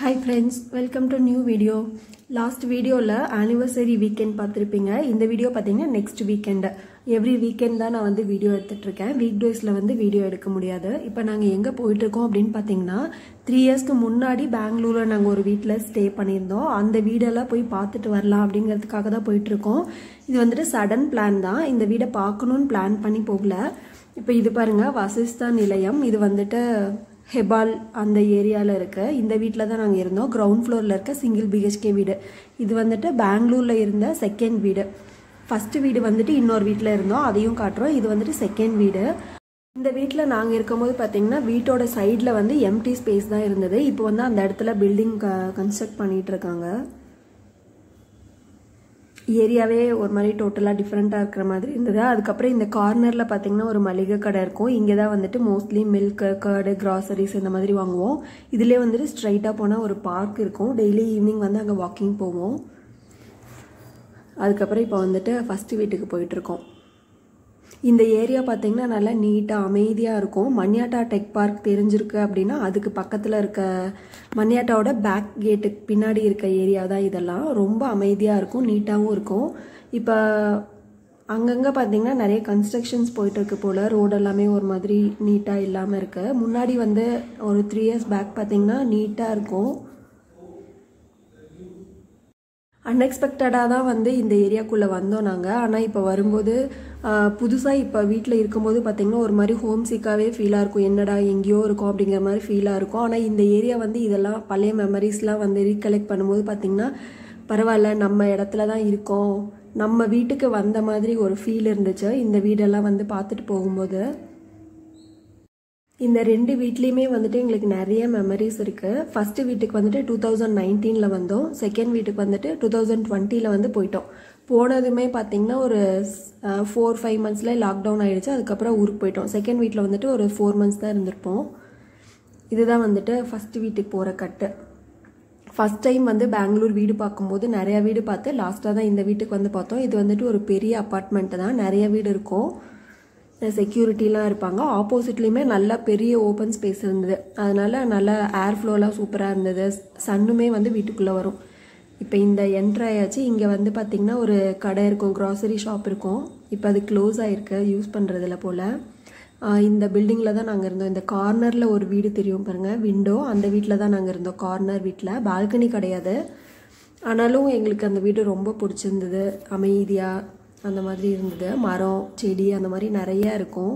hi friends welcome to new video last வீடியோவில் anniversary weekend பார்த்துருப்பீங்க இந்த வீடியோ பார்த்தீங்கன்னா நெக்ஸ்ட் வீக்கெண்டு எவ்ரி வீக்கெண்ட் தான் நான் வந்து வீடியோ எடுத்துட்ருக்கேன் வீக் டேஸில் வந்து வீடியோ எடுக்க முடியாது இப்போ நாங்கள் எங்கே போயிட்டுருக்கோம் அப்படின்னு பார்த்தீங்கன்னா த்ரீ இயர்ஸ்க்கு முன்னாடி பெங்களூரில் நாங்கள் ஒரு வீட்டில் ஸ்டே பண்ணியிருந்தோம் அந்த வீடெல்லாம் போய் பார்த்துட்டு வரலாம் அப்படிங்கிறதுக்காக தான் போயிட்டுருக்கோம் இது வந்துட்டு சடன் பிளான் தான் இந்த வீடை பார்க்கணுன்னு பிளான் பண்ணி போகல இப்போ இது பாருங்கள் வசிஸ்தா நிலையம் இது வந்துட்டு ஹெபால் அந்த ஏரியாவில் இருக்க இந்த வீட்டில் தான் நாங்கள் இருந்தோம் கிரவுண்ட் ஃப்ளோரில் இருக்க சிங்கிள் பிஹெச்கே வீடு இது வந்துட்டு பெங்களூரில் இருந்த செகண்ட் வீடு ஃபஸ்ட்டு வீடு வந்துட்டு இன்னொரு வீட்டில் இருந்தோம் அதையும் காட்டுறோம் இது வந்துட்டு செகண்ட் வீடு இந்த வீட்டில் நாங்கள் இருக்கும்போது பார்த்தீங்கன்னா வீட்டோட சைடில் வந்து எம்டி ஸ்பேஸ் தான் இருந்தது இப்போ வந்து அந்த இடத்துல பில்டிங் க கன்ஸ்ட்ரக்ட் பண்ணிகிட்டு இருக்காங்க ஏரியாவே ஒரு மாதிரி டோட்டலாக டிஃப்ரெண்ட்டாக இருக்கிற மாதிரி இருந்தது அதுக்கப்புறம் இந்த கார்னரில் பார்த்தீங்கன்னா ஒரு மளிகை கடை இருக்கும் இங்கே தான் வந்துட்டு மோஸ்ட்லி மில்க் கர்டு கிராசரிஸ் இந்த மாதிரி வாங்குவோம் இதிலே வந்துட்டு ஸ்ட்ரைட்டாக போனால் ஒரு பார்க் இருக்கும் டெய்லி ஈவினிங் வந்து அங்கே வாக்கிங் போவோம் அதுக்கப்புறம் இப்போ வந்துட்டு ஃபஸ்ட்டு வீட்டுக்கு போயிட்டுருக்கோம் இந்த ஏரியா பார்த்தீங்கன்னா நல்லா நீட்டாக அமைதியாக இருக்கும் மன்யாட்டா டெக் பார்க் தெரிஞ்சிருக்கு அப்படின்னா அதுக்கு பக்கத்தில் இருக்க மன்யாட்டாவோட பேக் கேட்டுக்கு பின்னாடி இருக்க ஏரியா தான் இதெல்லாம் ரொம்ப அமைதியாக இருக்கும் நீட்டாகவும் இருக்கும் இப்போ அங்கங்கே பார்த்தீங்கன்னா நிறைய கன்ஸ்ட்ரக்ஷன்ஸ் போயிட்டுருக்கு போல் ரோடு எல்லாமே ஒரு மாதிரி நீட்டாக இல்லாமல் இருக்குது முன்னாடி வந்து ஒரு த்ரீ இயர்ஸ் பேக் பார்த்தீங்கன்னா நீட்டாக இருக்கும் அன்எக்ஸ்பெக்டடாக தான் வந்து இந்த ஏரியாக்குள்ளே வந்தோம் நாங்கள் ஆனால் இப்போ வரும்போது புதுசாக இப்போ வீட்டில் இருக்கும்போது பார்த்திங்கன்னா ஒரு மாதிரி ஹோம் சிக்காகவே ஃபீலாக இருக்கும் என்னடா எங்கேயோ இருக்கும் அப்படிங்கிற மாதிரி ஃபீலாக இருக்கும் ஆனால் இந்த ஏரியா வந்து இதெல்லாம் பழைய மெமரிஸ்லாம் வந்து ரீகலெக்ட் பண்ணும்போது பார்த்திங்கன்னா பரவாயில்ல நம்ம இடத்துல தான் இருக்கோம் நம்ம வீட்டுக்கு வந்த மாதிரி ஒரு ஃபீல் இருந்துச்சு இந்த வீடெல்லாம் வந்து பார்த்துட்டு போகும்போது இந்த ரெண்டு வீட்லேயுமே வந்துட்டு எங்களுக்கு நிறைய மெமரிஸ் இருக்குது ஃபஸ்ட்டு வீட்டுக்கு வந்துட்டு டூ தௌசண்ட் நைன்டீனில் வந்தோம் செகண்ட் வீட்டுக்கு வந்துட்டு டூ தௌசண்ட் டுவெண்ட்டியில் வந்து போயிட்டோம் போனதுமே பார்த்தீங்கன்னா ஒரு ஃபோர் ஃபைவ் மந்த்ஸில் லாக்டவுன் ஆகிடுச்சு அதுக்கப்புறம் ஊருக்கு போயிட்டோம் செகண்ட் வீட்டில் வந்துட்டு ஒரு ஃபோர் மந்த்ஸ் தான் இருந்திருப்போம் இதுதான் வந்துட்டு ஃபஸ்ட்டு வீட்டுக்கு போகிற கட்டு ஃபஸ்ட் டைம் வந்து பெங்களூர் வீடு பார்க்கும்போது நிறையா வீடு பார்த்து லாஸ்ட்டாக தான் இந்த வீட்டுக்கு வந்து பார்த்தோம் இது வந்துட்டு ஒரு பெரிய அப்பார்ட்மெண்ட்டு தான் நிறைய வீடு இருக்கும் செக்யூரிட்டிலாம் இருப்பாங்க ஆப்போசிட்லேயுமே நல்லா பெரிய ஓப்பன் ஸ்பேஸ் இருந்தது அதனால் நல்லா ஏர் ஃப்ளோலாம் சூப்பராக இருந்தது சன்னுமே வந்து வீட்டுக்குள்ளே வரும் இப்போ இந்த என்ட்ரு ஆயாச்சு இங்கே வந்து பார்த்திங்கன்னா ஒரு கடை இருக்கும் க்ராசரி ஷாப் இருக்கும் இப்போ அது க்ளோஸ் ஆகிருக்கு யூஸ் பண்ணுறதில்ல போல் இந்த பில்டிங்கில் தான் நாங்கள் இருந்தோம் இந்த கார்னரில் ஒரு வீடு தெரியும் பாருங்கள் விண்டோ அந்த வீட்டில் தான் நாங்கள் இருந்தோம் கார்னர் வீட்டில் பால்கனி கிடையாது ஆனாலும் எங்களுக்கு அந்த வீடு ரொம்ப பிடிச்சிருந்தது அமைதியாக அந்த மாதிரி இருந்தது மரம் செடி அந்த மாதிரி நிறைய இருக்கும்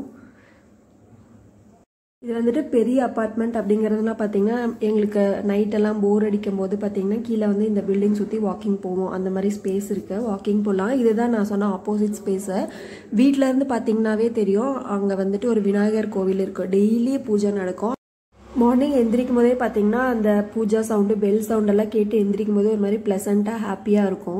இது வந்துட்டு பெரிய அப்பார்ட்மெண்ட் அப்படிங்கிறதுலாம் பார்த்தீங்கன்னா எங்களுக்கு நைட்டெல்லாம் போர் அடிக்கும் போது பார்த்தீங்கன்னா கீழே வந்து இந்த பில்டிங் சுற்றி வாக்கிங் போவோம் அந்த மாதிரி ஸ்பேஸ் இருக்குது வாக்கிங் போகலாம் இதுதான் நான் சொன்ன ஆப்போசிட் ஸ்பேஸு வீட்டிலேருந்து பார்த்தீங்கன்னாவே தெரியும் அங்கே வந்துட்டு ஒரு விநாயகர் கோவில் இருக்குது டெய்லி பூஜை நடக்கும் மார்னிங் எந்திரிக்கும் போதே பார்த்தீங்கன்னா அந்த பூஜா சவுண்டு பெல் சவுண்டெல்லாம் கேட்டு எந்திரிக்கும் போது ஒரு மாதிரி ப்ளசண்ட்டாக ஹாப்பியாக இருக்கும்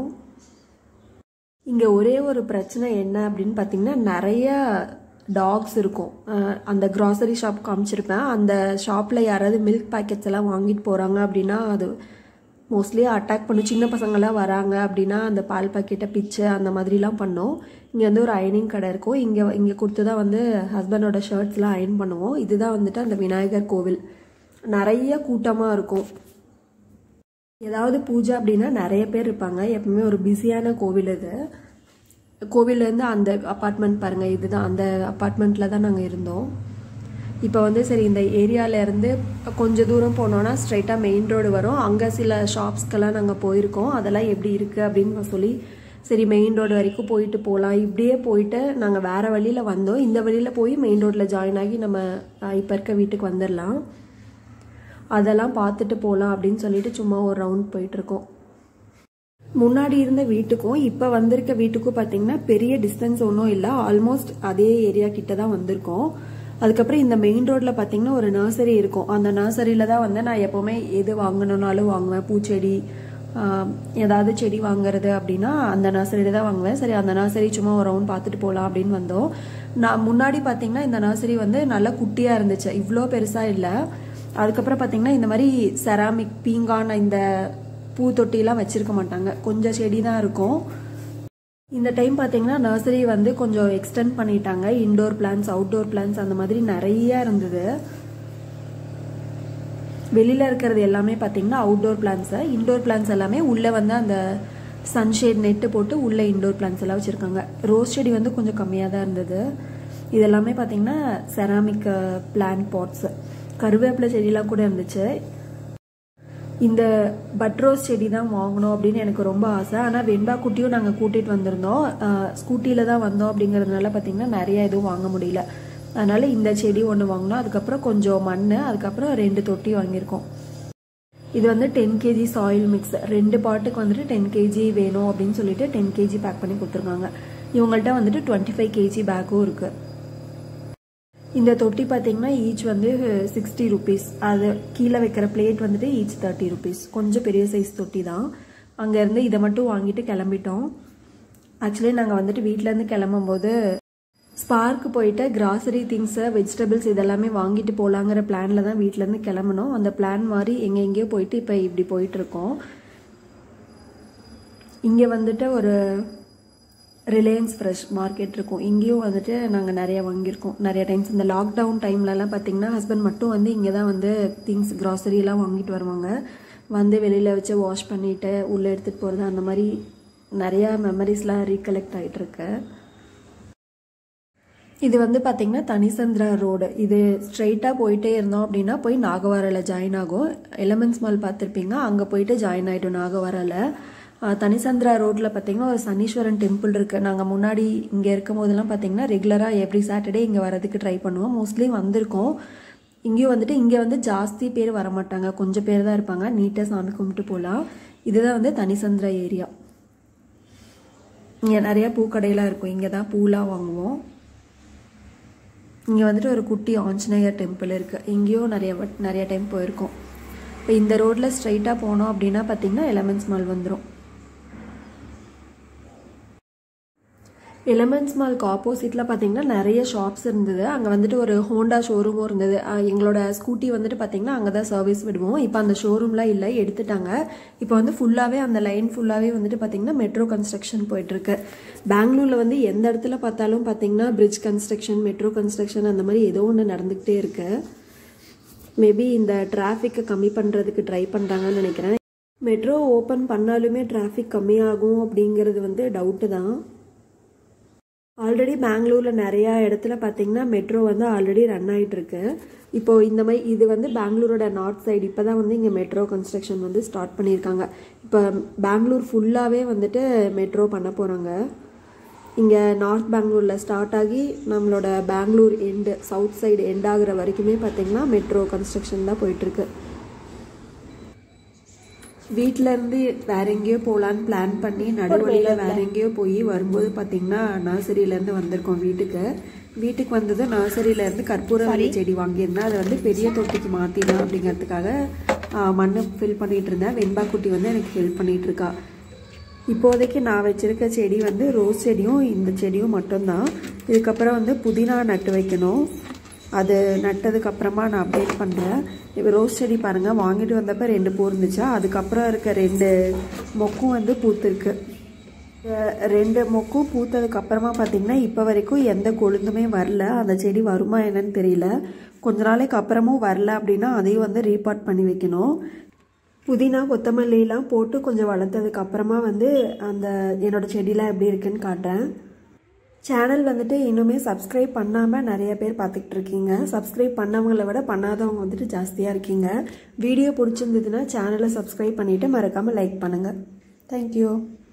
இங்கே ஒரே ஒரு பிரச்சனை என்ன அப்படின்னு பார்த்தீங்கன்னா நிறைய டாக்ஸ் இருக்கும் அந்த க்ராசரி ஷாப் காமிச்சிருப்பேன் அந்த ஷாப்பில் யாராவது மில்க் பேக்கெட்ஸ் எல்லாம் வாங்கிட்டு போகிறாங்க அப்படின்னா அது மோஸ்ட்லி அட்டாக் பண்ணும் சின்ன பசங்களாம் வராங்க அப்படின்னா அந்த பால் பாக்கெட்டை பிச்சு அந்த மாதிரிலாம் பண்ணோம் இங்கே வந்து ஒரு அயனிங் கடை இருக்கும் இங்கே இங்கே கொடுத்து தான் வந்து ஹஸ்பண்டோட ஷர்ட்ஸ்லாம் அயன் பண்ணுவோம் இதுதான் வந்துட்டு அந்த விநாயகர் கோவில் நிறைய கூட்டமாக இருக்கும் ஏதாவது பூஜை அப்படின்னா நிறைய பேர் இருப்பாங்க எப்பவுமே ஒரு பிஸியான கோவில் இது கோவிலேருந்து அந்த அப்பார்ட்மெண்ட் பாருங்கள் இதுதான் அந்த அப்பார்ட்மெண்ட்டில் தான் நாங்கள் இருந்தோம் இப்போ வந்து சரி இந்த ஏரியாவிலேருந்து கொஞ்சம் தூரம் போனோன்னா ஸ்ட்ரைட்டாக மெயின் ரோடு வரும் அங்கே சில ஷாப்ஸ்க்கெல்லாம் நாங்கள் போயிருக்கோம் அதெல்லாம் எப்படி இருக்குது அப்படின்னு சொல்லி சரி மெயின் ரோடு வரைக்கும் போயிட்டு போகலாம் இப்படியே போயிட்டு நாங்கள் வேறு வழியில் வந்தோம் இந்த வழியில் போய் மெயின் ரோட்டில் ஜாயின் ஆகி நம்ம இப்போ இருக்க வீட்டுக்கு வந்துடலாம் அதெல்லாம் பார்த்துட்டு போகலாம் அப்படின்னு சொல்லிட்டு சும்மா ஒரு ரவுண்ட் போயிட்டுருக்கோம் முன்னாடி இருந்த வீட்டுக்கும் இப்போ வந்திருக்க வீட்டுக்கும் பார்த்தீங்கன்னா பெரிய டிஸ்டன்ஸ் ஒன்றும் இல்லை ஆல்மோஸ்ட் அதே ஏரியா கிட்ட தான் வந்திருக்கோம் அதுக்கப்புறம் இந்த மெயின் ரோட்டில் பார்த்தீங்கன்னா ஒரு நர்சரி இருக்கும் அந்த நர்சரியில் தான் வந்து நான் எப்போவுமே எது வாங்கணுன்னாலும் வாங்குவேன் பூச்செடி ஏதாவது செடி வாங்குறது அப்படின்னா அந்த நர்சரியில் தான் வாங்குவேன் சரி அந்த நர்சரி சும்மா ஒரு ரவுண்ட் பார்த்துட்டு போகலாம் அப்படின்னு வந்தோம் நான் முன்னாடி பார்த்தீங்கன்னா இந்த நர்சரி வந்து நல்லா குட்டியாக இருந்துச்சு இவ்வளோ பெருசாக இல்லை அதுக்கப்புறம் பார்த்தீங்கன்னா இந்த மாதிரி செராமிக் பீங்கான் இந்த பூ தொட்டிலாம் வச்சுருக்க மாட்டாங்க கொஞ்சம் செடி தான் இருக்கும் இந்த டைம் பார்த்தீங்கன்னா நர்சரி வந்து கொஞ்சம் எக்ஸ்டெண்ட் பண்ணிட்டாங்க இன்டோர் பிளான்ஸ் அவுட்டோர் பிளான்ஸ் அந்த மாதிரி நிறைய இருந்தது வெளியில் இருக்கிறது எல்லாமே பார்த்தீங்கன்னா அவுட்டோர் பிளான்ஸு இன்டோர் பிளான்ஸ் எல்லாமே உள்ளே வந்து அந்த சன்ஷேட் நெட்டு போட்டு உள்ளே இன்டோர் பிளான்ஸ் எல்லாம் வச்சுருக்காங்க ரோஸ் செடி வந்து கொஞ்சம் கம்மியாக தான் இருந்தது இது எல்லாமே பார்த்தீங்கன்னா செராமிக் பிளான்ட் பாட்ஸு கருவேப்பிலை செடியெலாம் கூட இருந்துச்சு இந்த பட்ரோஸ் செடி தான் வாங்கணும் அப்படின்னு எனக்கு ரொம்ப ஆசை ஆனால் வெண்பா குட்டியும் நாங்கள் கூட்டிகிட்டு வந்திருந்தோம் ஸ்கூட்டியில் தான் வந்தோம் அப்படிங்கிறதுனால பார்த்தீங்கன்னா நிறைய எதுவும் வாங்க முடியல அதனால் இந்த செடி ஒன்று வாங்கினோம் அதுக்கப்புறம் கொஞ்சம் மண் அதுக்கப்புறம் ரெண்டு தொட்டி வாங்கியிருக்கோம் இது வந்து டென் கேஜி சாயில் மிக்ஸ் ரெண்டு பாட்டுக்கு வந்துட்டு டென் கேஜி வேணும் அப்படின்னு சொல்லிட்டு டென் கேஜி பேக் பண்ணி கொடுத்துருக்காங்க இவங்கள்ட்ட வந்துட்டு டுவெண்ட்டி ஃபைவ் கேஜி பேக்கும் இருக்குது இந்த தொட்டி பார்த்தீங்கன்னா ஈச் வந்து சிக்ஸ்டி ருபீஸ் அது கீழே வைக்கிற பிளேட் வந்துட்டு ஈச் தேர்ட்டி ருபீஸ் கொஞ்சம் பெரிய சைஸ் தொட்டி தான் அங்கேருந்து இதை மட்டும் வாங்கிட்டு கிளம்பிட்டோம் ஆக்சுவலி நாங்கள் வந்துட்டு வீட்டிலேருந்து கிளம்பும்போது ஸ்பார்க்கு போயிட்டு கிராசரி திங்ஸு வெஜிடபிள்ஸ் இதெல்லாமே வாங்கிட்டு போகலாங்கிற பிளானில் தான் வீட்டிலேருந்து கிளம்பணும் அந்த பிளான் மாதிரி எங்கே எங்கேயோ போயிட்டு இப்போ இப்படி போயிட்டுருக்கோம் இங்கே வந்துட்டு ஒரு ரிலையன்ஸ் ஃப்ரெஷ் மார்க்கெட் இருக்கும் இங்கேயும் வந்துட்டு நாங்கள் நிறைய வாங்கியிருக்கோம் நிறைய டைம்ஸ் இந்த லாக்டவுன் டைம்லலாம் பார்த்தீங்கன்னா ஹஸ்பண்ட் மட்டும் வந்து இங்கே தான் வந்து திங்ஸ் க்ராசரிலாம் வாங்கிட்டு வருவாங்க வந்து வெளியில் வச்சு வாஷ் பண்ணிவிட்டு உள்ளே எடுத்துகிட்டு போகிறது அந்த மாதிரி நிறையா மெமரிஸ்லாம் ரீகலெக்ட் ஆகிட்டுருக்கு இது வந்து பார்த்திங்கன்னா தனிசந்திரா ரோடு இது ஸ்ட்ரைட்டாக போயிட்டே இருந்தோம் அப்படின்னா போய் நாகவாரில் ஜாயின் ஆகும் எலமெண்ட்ஸ் மால் பார்த்துருப்பீங்க அங்கே போயிட்டு ஜாயின் ஆகிட்டோம் நாகவாரில் தனிசந்திரா ரோட்டில் பார்த்தீங்கன்னா ஒரு சனீஸ்வரன் டெம்பிள் இருக்குது நாங்கள் முன்னாடி இங்கே இருக்கும் போதெல்லாம் பார்த்தீங்கன்னா ரெகுலராக எவ்ரி சாட்டர்டே இங்கே வரதுக்கு ட்ரை பண்ணுவோம் மோஸ்ட்லி வந்திருக்கோம் இங்கேயும் வந்துட்டு இங்கே வந்து ஜாஸ்தி பேர் வரமாட்டாங்க கொஞ்சம் பேர் தான் இருப்பாங்க நீட்டாக சாமி கும்பிட்டு போகலாம் இதுதான் வந்து தனிசந்திரா ஏரியா இங்கே நிறையா பூக்கடையெல்லாம் இருக்கும் இங்கே தான் பூலாம் வாங்குவோம் இங்கே வந்துட்டு ஒரு குட்டி ஆஞ்சநேயர் டெம்பிள் இருக்குது இங்கேயும் நிறைய நிறைய டைம் போயிருக்கோம் இப்போ இந்த ரோட்டில் ஸ்ட்ரைட்டாக போனோம் அப்படின்னா பார்த்தீங்கன்னா எலமெண்ட்ஸ் மால் வந்துடும் எலமெண்ட்ஸ் மால்க்கு ஆப்போசிட்டில் பார்த்தீங்கன்னா நிறைய ஷாப்ஸ் இருந்தது அங்கே வந்துட்டு ஒரு ஹோண்டா ஷோரூமும் இருந்தது எங்களோட ஸ்கூட்டி வந்துட்டு பார்த்தீங்கன்னா அங்கே தான் சர்வீஸ் விடுவோம் இப்போ அந்த ஷோரூம்லாம் இல்லை எடுத்துட்டாங்க இப்போ வந்து ஃபுல்லாகவே அந்த லைன் ஃபுல்லாகவே வந்துட்டு பார்த்தீங்கன்னா மெட்ரோ கன்ஸ்ட்ரக்ஷன் போயிட்டுருக்கு பெங்களூரில் வந்து எந்த இடத்துல பார்த்தாலும் பார்த்தீங்கன்னா பிரிட்ஜ் கன்ஸ்ட்ரக்ஷன் மெட்ரோ கன்ஸ்ட்ரக்ஷன் அந்த மாதிரி ஏதோ ஒன்று நடந்துக்கிட்டே இருக்குது மேபி இந்த டிராஃபிக்கை கம்மி பண்ணுறதுக்கு ட்ரை பண்ணுறாங்கன்னு நினைக்கிறேன் மெட்ரோ ஓப்பன் பண்ணாலுமே டிராஃபிக் கம்மியாகும் அப்படிங்கிறது வந்து டவுட்டு தான் ஆல்ரெடி பெங்களூரில் நிறையா இடத்துல பார்த்தீங்கன்னா மெட்ரோ வந்து ஆல்ரெடி ரன் ஆகிட்டு இருக்கு இப்போ இந்த மாதிரி இது வந்து பெங்களூரோட நார்த் சைடு இப்போ தான் வந்து இங்கே மெட்ரோ கன்ஸ்ட்ரக்ஷன் வந்து ஸ்டார்ட் பண்ணியிருக்காங்க இப்போ பெங்களூர் ஃபுல்லாகவே வந்துட்டு மெட்ரோ பண்ண போகிறாங்க இங்கே நார்த் பெங்களூரில் ஸ்டார்ட் ஆகி நம்மளோட Bangalore end south side end ஆகுற வரைக்குமே பார்த்தீங்கன்னா மெட்ரோ கன்ஸ்ட்ரக்ஷன் தான் போயிட்டுருக்கு வீட்டிலேருந்து வேற எங்கேயோ போகலான்னு பிளான் பண்ணி நடுவழியில் வேற எங்கேயோ போய் வரும்போது பார்த்தீங்கன்னா நர்சரியிலேருந்து வந்திருக்கோம் வீட்டுக்கு வீட்டுக்கு வந்தது நர்சரியிலேருந்து கற்பூரவள்ளி செடி வாங்கியிருந்தேன் அதை வந்து பெரிய தொட்டிக்கு மாற்றிடலாம் அப்படிங்கிறதுக்காக மண்ணை ஃபில் பண்ணிட்டு இருந்தேன் வெண்பா குட்டி வந்து எனக்கு ஹெல்ப் பண்ணிட்டு இருக்கா இப்போதைக்கு நான் வச்சிருக்க செடி வந்து ரோஸ் செடியும் இந்த செடியும் மட்டும்தான் இதுக்கப்புறம் வந்து புதினா நட்டு வைக்கணும் அது நட்டதுக்கப்புறமா நான் அப்டேட் பண்ணுறேன் இப்போ ரோஸ் செடி பாருங்கள் வாங்கிட்டு வந்தப்போ ரெண்டு பூ இருந்துச்சா அதுக்கப்புறம் இருக்க ரெண்டு மொக்கும் வந்து பூத்துருக்கு ரெண்டு மொக்கும் பூத்ததுக்கு அப்புறமா பார்த்தீங்கன்னா இப்போ வரைக்கும் எந்த கொழுந்துமே வரல அந்த செடி வருமா என்னன்னு தெரியல கொஞ்ச நாளைக்கு அப்புறமும் வரல அப்படின்னா அதையும் வந்து ரீபார்ட் பண்ணி வைக்கணும் புதினா கொத்தமல்லிலாம் போட்டு கொஞ்சம் வளர்த்ததுக்கு அப்புறமா வந்து அந்த என்னோட செடியெலாம் எப்படி இருக்குன்னு காட்டுறேன் சேனல் வந்துட்டு இன்னுமே சப்ஸ்கிரைப் பண்ணாமல் நிறைய பேர் பார்த்துக்கிட்டு இருக்கீங்க சப்ஸ்கிரைப் பண்ணவங்களை விட பண்ணாதவங்க வந்துட்டு ஜாஸ்தியாக இருக்கீங்க வீடியோ பிடிச்சிருந்ததுன்னா சேனலை சப்ஸ்கிரைப் பண்ணிவிட்டு மறக்காமல் லைக் பண்ணுங்கள் தேங்க்யூ